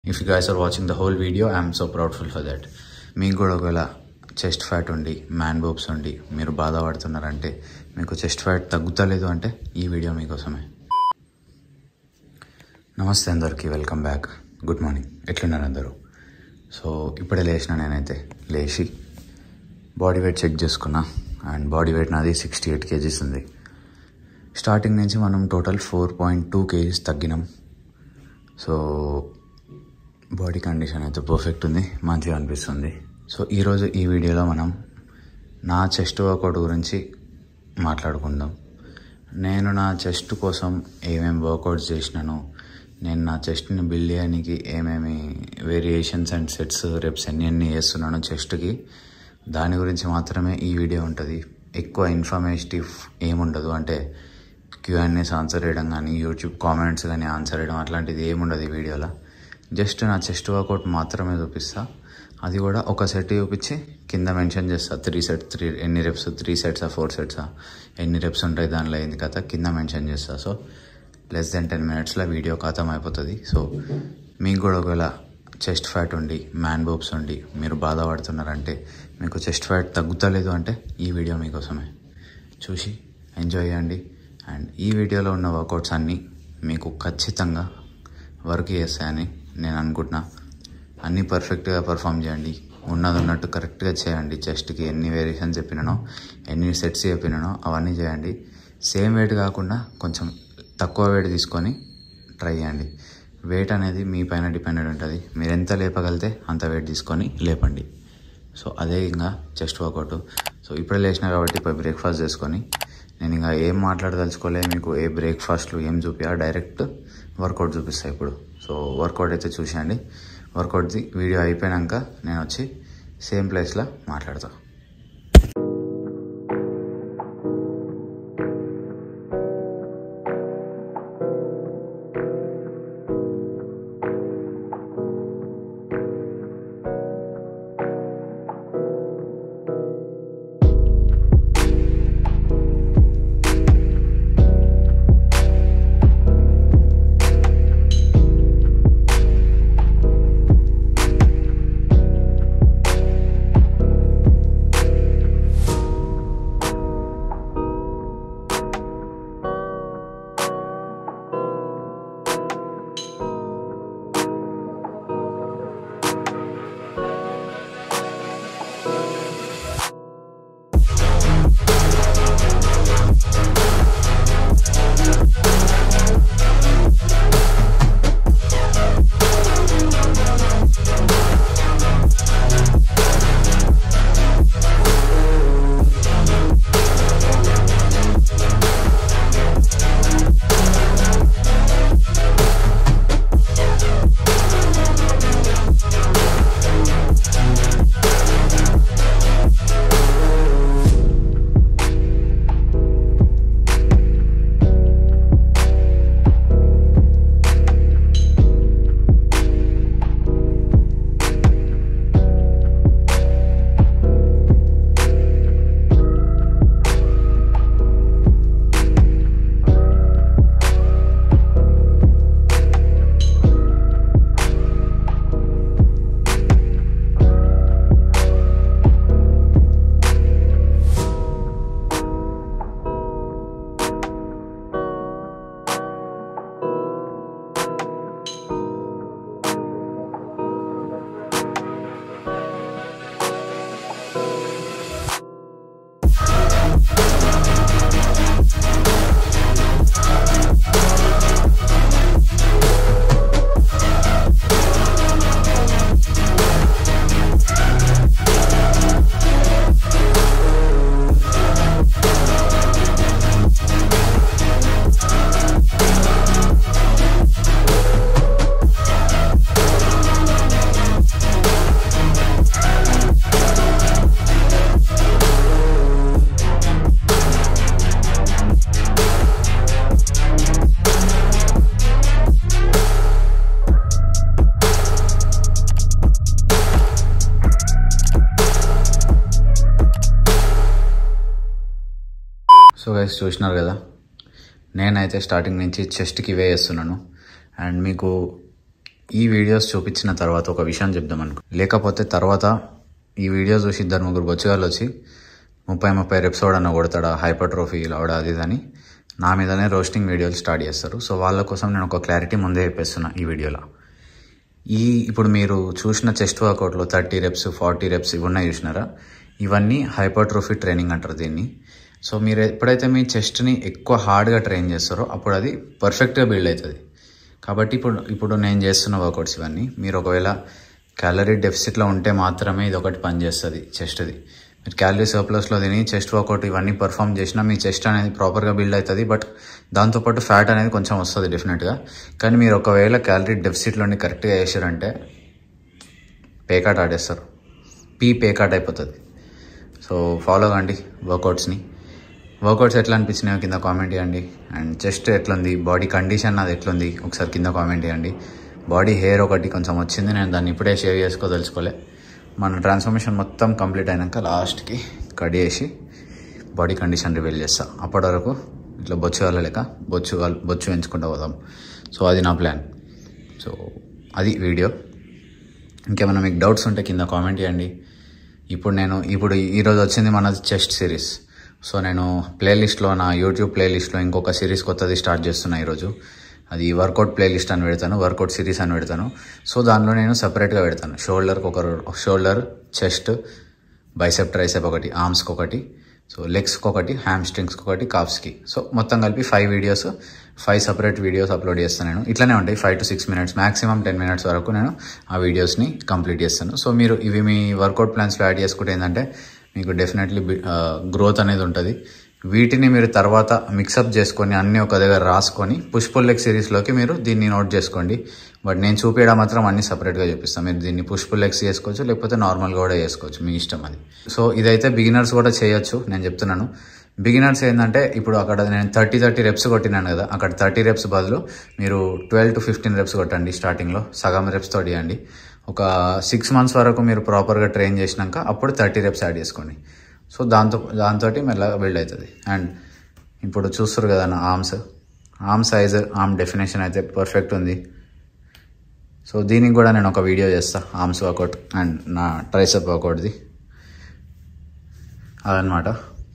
If you guys are watching the whole video I'm so proudful for that మీకు కూడా ఒకవేళ chest fat ఉండి man boobs ఉండి మీరు బాధపడుతున్నారంటే మీకు చెస్ట్ ఫ్యాట్ తగ్గుతలేదు అంటే ఈ వీడియో మీకోసమే నమస్తే అందరికీ వెల్కమ్ బ్యాక్ గుడ్ మార్నింగ్ ఎట్లున్నారు అందరూ సో ఇప్పుడే లేచిన నేనైతే లేచి బాడీ వెయిట్ చెక్ చేసుకున్నా అండ్ బాడీ వెయిట్ నాది సిక్స్టీ ఎయిట్ కేజీస్ ఉంది స్టార్టింగ్ నుంచి మనం total four point two kgs తగ్గినాం సో బాడీ కండిషన్ అయితే పర్ఫెక్ట్ ఉంది మంచిగా అనిపిస్తుంది సో ఈరోజు ఈ వీడియోలో మనం నా చెస్ట్ వర్కౌట్ గురించి మాట్లాడుకుందాం నేను నా చెస్ట్ కోసం ఏమేమి వర్కౌట్స్ చేసినాను నేను నా చెస్ట్ని బిల్డ్ చేయడానికి ఏమేమి వేరియేషన్స్ అండ్ సెట్స్ రెప్స్ ఎన్ని ఎన్ని చేస్తున్నాను చెస్ట్కి దాని గురించి మాత్రమే ఈ వీడియో ఉంటుంది ఎక్కువ ఇన్ఫర్మేటివ్ ఏముండదు అంటే క్యూఎన్ఎస్ ఆన్సర్ చేయడం కానీ యూట్యూబ్ కామెంట్స్ కానీ ఆన్సర్ చేయడం అట్లాంటిది ఏముండదు ఈ వీడియోలో జస్ట్ నా చెస్ట్ వర్కౌట్ మాత్రమే చూపిస్తా అది కూడా ఒక సెట్ చూపించి కింద మెన్షన్ చేస్తా త్రీ సెట్ త్రీ ఎన్ని రెప్స్ త్రీ సెట్సా ఫోర్ సెట్సా ఎన్ని రెప్స్ ఉంటాయి దానిలో ఏంది కథ కింద మెన్షన్ చేస్తా సో లెస్ దెన్ టెన్ మినిట్స్లో వీడియో ఖతం అయిపోతుంది సో మీకు కూడా ఒకవేళ చెస్ట్ ఫ్యాట్ ఉండి మ్యాన్ బోబ్స్ ఉండి మీరు బాధపడుతున్నారంటే మీకు చెస్ట్ ఫ్యాట్ తగ్గుతలేదు అంటే ఈ వీడియో మీకోసమే చూసి ఎంజాయ్ చేయండి అండ్ ఈ వీడియోలో ఉన్న వర్కౌట్స్ అన్నీ మీకు ఖచ్చితంగా వర్క్ చేస్తాయని నేను అనుకుంటున్నా అన్నీ పర్ఫెక్ట్గా పర్ఫామ్ చేయండి ఉన్నది ఉన్నట్టు కరెక్ట్గా చేయండి చెస్ట్కి ఎన్ని వేరియేషన్స్ చెప్పినానో ఎన్ని సెట్స్ చెప్పినానో అవన్నీ చేయండి సేమ్ వెయిట్ కాకుండా కొంచెం తక్కువ వెయిట్ తీసుకొని ట్రై చేయండి వెయిట్ అనేది మీ పైన డిపెండెడ్ ఉంటుంది మీరు ఎంత లేపగలితే అంత వెయిట్ తీసుకొని లేపండి సో అదే ఇంకా చెస్ట్ వర్కౌట్ సో ఇప్పుడే లేచిన కాబట్టి ఇప్పుడు బ్రేక్ఫాస్ట్ చేసుకొని నేను ఇంకా ఏం మాట్లాడదలుచుకోలే మీకు ఏ బ్రేక్ఫాస్ట్లు ఏం చూపియా డైరెక్ట్ వర్కౌట్ చూపిస్తా ఇప్పుడు సో వర్కౌట్ అయితే చూసేయండి వర్కౌట్ది వీడియో అయిపోయాక నేను వచ్చి సేమ్ ప్లేస్లో మాట్లాడతా సో గైస్ చూసినారు కదా నేనైతే స్టార్టింగ్ నుంచి చెస్ట్కి ఇవే చేస్తున్నాను అండ్ మీకు ఈ వీడియోస్ చూపించిన తర్వాత ఒక విషయం చెప్దాం అనుకో లేకపోతే తర్వాత ఈ వీడియో చూసి ఇద్దరు ముగ్గురు బొచ్చుగాళ్ళు వచ్చి ముప్పై ముప్పై ఎపిసోడ్ అన్న కొడతాడా హైపర్ ట్రోఫీ లావడా అది ఇది అని నా మీదనే రోస్టింగ్ వీడియోలు స్టార్ట్ చేస్తారు సో వాళ్ళ కోసం నేను ఒక క్లారిటీ ముందే చెప్పేస్తున్నా ఈ వీడియోలో ఈ ఇప్పుడు మీరు చూసిన చెస్ట్ వర్కౌట్లో థర్టీ రెప్స్ ఫార్టీ రెప్స్ ఇవి ఉన్నాయి చూసినారా ఇవన్నీ హైపర్ట్రోఫీ ట్రైనింగ్ అంటారు దీన్ని సో మీరు ఎప్పుడైతే మీ చెస్ట్ని ఎక్కువ హార్డ్గా ట్రైన్ చేస్తారో అప్పుడు అది పర్ఫెక్ట్గా బిల్డ్ అవుతుంది కాబట్టి ఇప్పుడు ఇప్పుడు నేను చేస్తున్న వర్కౌట్స్ ఇవన్నీ మీరు ఒకవేళ క్యాలరీ డెఫిసిట్లో ఉంటే మాత్రమే ఇది ఒకటి పనిచేస్తుంది చెస్ట్ది మీరు క్యాలరీ సర్ప్లస్లో తిని చెస్ట్ వర్కౌట్ ఇవన్నీ పర్ఫామ్ చేసినా మీ చెస్ట్ అనేది ప్రాపర్గా బిల్డ్ అవుతుంది బట్ దాంతోపాటు ఫ్యాట్ అనేది కొంచెం వస్తుంది డెఫినెట్గా కానీ మీరు ఒకవేళ క్యాలరీ డెఫిసిట్లోని కరెక్ట్గా చేసారంటే పేకాట్ ఆడేస్తారు పీ పేకాట్ అయిపోతుంది సో ఫాలో కండి వర్కౌట్స్ని వర్కౌట్స్ ఎట్లా అనిపించినాయో కింద కామెంట్ చేయండి అండ్ చెస్ట్ ఎట్లుంది బాడీ కండిషన్ అది ఎట్లుంది ఒకసారి కింద కామెంట్ చేయండి బాడీ హెయిర్ ఒకటి కొంచెం వచ్చింది నేను దాన్ని ఇప్పుడే షేర్ చేసుకోదలుచుకోలే మన ట్రాన్స్ఫర్మేషన్ మొత్తం కంప్లీట్ అయినాక లాస్ట్కి కట్ చేసి బాడీ కండిషన్ రివీల్ చేస్తా అప్పటి వరకు ఇట్లా బొచ్చు వెళ్ళలేక బొచ్చు బొచ్చు పెంచుకుంటూ పోదాం సో అది నా ప్లాన్ సో అది వీడియో ఇంకేమైనా మీకు డౌట్స్ ఉంటే కింద కామెంట్ చేయండి ఇప్పుడు నేను ఇప్పుడు ఈరోజు వచ్చింది మన చెస్ట్ సిరీస్ సో నేను ప్లేలిస్ట్లో నా యూట్యూబ్ ప్లేలిస్ట్లో ఇంకొక సిరీస్ కొత్తది స్టార్ట్ చేస్తున్నా ఈరోజు అది వర్కౌట్ ప్లేలిస్ట్ అని పెడతాను వర్కౌట్ సిరీస్ అని పెడతాను సో దానిలో నేను సపరేట్గా పెడతాను షోల్డర్కి ఒక షోల్డర్ చెస్ట్ బైసెప్ ట్రైసెప్ ఒకటి ఆర్మ్స్కి ఒకటి సో లెగ్స్కి ఒకటి హ్యామ్ స్ట్రింగ్స్కి ఒకటి కాప్స్కి సో మొత్తం కలిపి five videos five separate videos upload చేస్తాను నేను ఇట్లానే ఉంటాయి five to six minutes maximum ten minutes వరకు నేను ఆ వీడియోస్ని కంప్లీట్ చేస్తాను సో మీరు ఇవి మీ వర్కౌట్ ప్లాన్స్లో యాడ్ చేసుకుంటే ఏంటంటే మీకు డెఫినెట్లీ గ్రోత్ అనేది ఉంటుంది వీటిని మీరు తర్వాత మిక్సప్ చేసుకొని అన్నీ ఒక దగ్గర రాసుకొని పుష్ పుల్ లెగ్ సిరీస్లోకి మీరు దీన్ని నోట్ చేసుకోండి బట్ నేను చూపించడం మాత్రం అన్ని సపరేట్గా చూపిస్తాను మీరు దీన్ని పుష్ పుల్ లెగ్స్ చేసుకోవచ్చు లేకపోతే నార్మల్గా కూడా చేసుకోవచ్చు మీ ఇష్టం అది సో ఇదైతే బిగినర్స్ కూడా చేయొచ్చు నేను చెప్తున్నాను బిగినర్స్ ఏంటంటే ఇప్పుడు అక్కడ నేను థర్టీ థర్టీ రెప్స్ కొట్టినాను కదా అక్కడ థర్టీ రెప్స్ బదులు మీరు ట్వెల్వ్ టు ఫిఫ్టీన్ రెప్స్ కొట్టండి స్టార్టింగ్లో సగం రెప్స్ తోటి ఇవ్వండి ఒక సిక్స్ మంత్స్ వరకు మీరు ప్రాపర్గా ట్రైన్ చేసినాక అప్పుడు థర్టీ రెప్స్ యాడ్ చేసుకోండి సో దాంతో దాంతో మెల్లగా బిల్డ్ అవుతుంది అండ్ ఇప్పుడు చూస్తారు కదా నా arms arm size arm definition అయితే పర్ఫెక్ట్ ఉంది సో దీనికి కూడా నేను ఒక వీడియో చేస్తా ఆర్మ్స్ వర్కౌట్ అండ్ నా ట్రైసప్ వర్కౌట్ది అదనమాట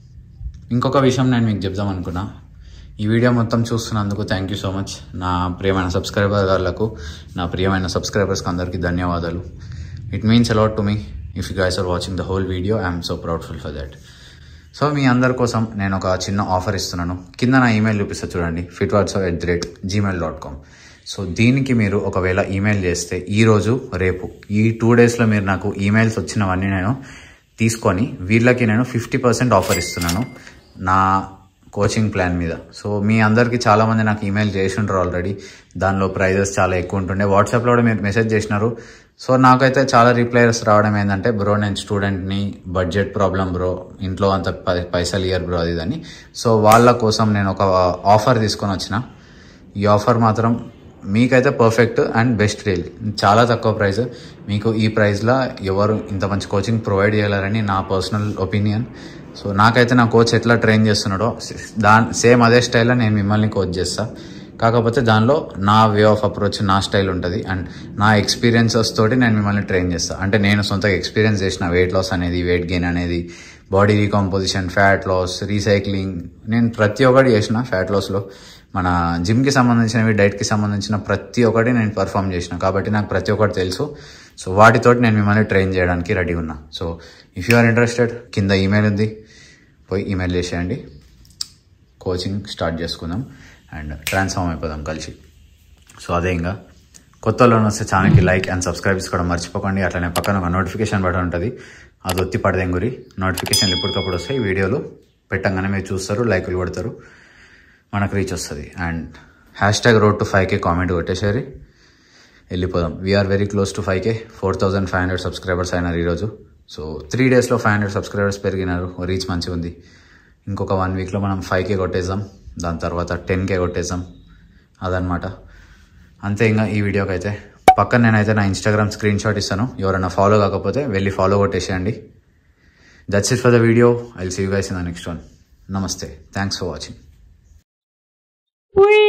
ఇంకొక విషయం నేను మీకు చెప్దాం అనుకున్నా ఈ వీడియో మొత్తం చూస్తున్నందుకు థ్యాంక్ యూ సో మచ్ నా ప్రియమైన సబ్స్క్రైబర్లకు నా ప్రియమైన సబ్స్క్రైబర్స్కి అందరికీ ధన్యవాదాలు it means a lot to me if you guys are watching the whole video I'm so proudful for that so మీ అందరి కోసం నేను ఒక చిన్న ఆఫర్ ఇస్తున్నాను కింద నా ఈమెయిల్ చూపిస్తా చూడండి fit WhatsApp at the rate gmail dot com so దీనికి మీరు ఒకవేళ ఈమెయిల్ చేస్తే ఈరోజు రేపు ఈ టూ డేస్లో మీరు నాకు ఈమెయిల్స్ వచ్చినవన్నీ నేను తీసుకొని వీళ్ళకి నేను ఫిఫ్టీ పర్సెంట్ ఆఫర్ ఇస్తున్నాను నా కోచింగ్ ప్లాన్ మీద సో మీ అందరికీ చాలామంది నాకు ఈమెయిల్ చేసి ఉంటారు ఆల్రెడీ దానిలో ప్రైజెస్ చాలా ఎక్కువ ఉంటుండే వాట్సాప్లో కూడా మీరు మెసేజ్ చేసినారు సో నాకైతే చాలా రిప్లైస్ రావడం ఏంటంటే బ్రో నేను స్టూడెంట్ని బడ్జెట్ ప్రాబ్లం బ్రో ఇంట్లో అంత పైసలు ఇయర్ బ్రో అది అని సో వాళ్ళ కోసం నేను ఒక ఆఫర్ తీసుకొని వచ్చిన ఈ ఆఫర్ మాత్రం మీకైతే పర్ఫెక్ట్ అండ్ బెస్ట్ డీల్ చాలా తక్కువ ప్రైస్ మీకు ఈ ప్రైస్లో ఎవరు ఇంత మంచి కోచింగ్ ప్రొవైడ్ చేయాలని నా పర్సనల్ ఒపీనియన్ సో నాకైతే నా కోచ్ ఎట్లా ట్రైన్ చేస్తున్నాడో దా సేమ్ అదే స్టైల్లో నేను మిమ్మల్ని కోచ్ చేస్తా కాకపోతే దానిలో నా వే ఆఫ్ అప్రోచ్ నా స్టైల్ ఉంటుంది అండ్ నా ఎక్స్పీరియన్సెస్ తోటి నేను మిమ్మల్ని ట్రైన్ చేస్తాను అంటే నేను సొంతగా ఎక్స్పీరియన్స్ చేసిన వెయిట్ లాస్ అనేది వెయిట్ గెయిన్ అనేది body recomposition fat loss recycling నేను ప్రతి ఒక్కటి చేసిన ఫ్యాట్ లాస్లో మన జిమ్కి సంబంధించినవి డైట్కి సంబంధించిన ప్రతి ఒక్కటి నేను పర్ఫామ్ చేసిన కాబట్టి నాకు ప్రతి ఒక్కటి తెలుసు సో వాటితోటి నేను మిమ్మల్ని ట్రైన్ చేయడానికి రెడీ ఉన్నా so if you are interested కింద ఈమెయిల్ ఉంది పోయి ఈమెయిల్ చేసేయండి కోచింగ్ స్టార్ట్ చేసుకుందాం అండ్ ట్రాన్స్ఫార్మ్ అయిపోదాం కలిసి సో అదే ఇంకా కొత్త వాళ్ళు వస్తే ఛానల్కి లైక్ అండ్ సబ్స్క్రైబ్ చేసుకోవడం మర్చిపోకండి అట్లనే పక్కన ఒక నోటిఫికేషన్ బటన్ ఉంటుంది అది ఒత్తి పడదేం గురి నోటిఫికేషన్లు ఎప్పటికప్పుడు వస్తాయి వీడియోలు పెట్టంగానే మీరు చూస్తారు లైకులు కొడతారు మనకు రీచ్ వస్తుంది and hashtag road to five K comment కొట్టేసారి వెళ్ళిపోదాం we're very close to five K four thousand five hundred subscribers అయినారు ఈరోజు సో త్రీ డేస్లో ఫైవ్ హండ్రెడ్ సబ్స్క్రైబర్స్ పెరిగినారు రీచ్ మంచిగా ఉంది ఇంకొక వన్ వీక్లో మనం ఫైవ్ కే కొట్టేద్దాం దాని తర్వాత టెన్ కే కొట్టేద్దాం అదనమాట అంతే ఇంకా ఈ వీడియోకి అయితే పక్కన నేనైతే నా ఇన్స్టాగ్రామ్ స్క్రీన్ షాట్ ఇస్తాను ఎవరైనా ఫాలో కాకపోతే వెళ్ళి ఫాలో కొట్టేసేయండి that's it for the video I see you guys in the next one నమస్తే థ్యాంక్స్ ఫర్ వాచింగ్ Whee!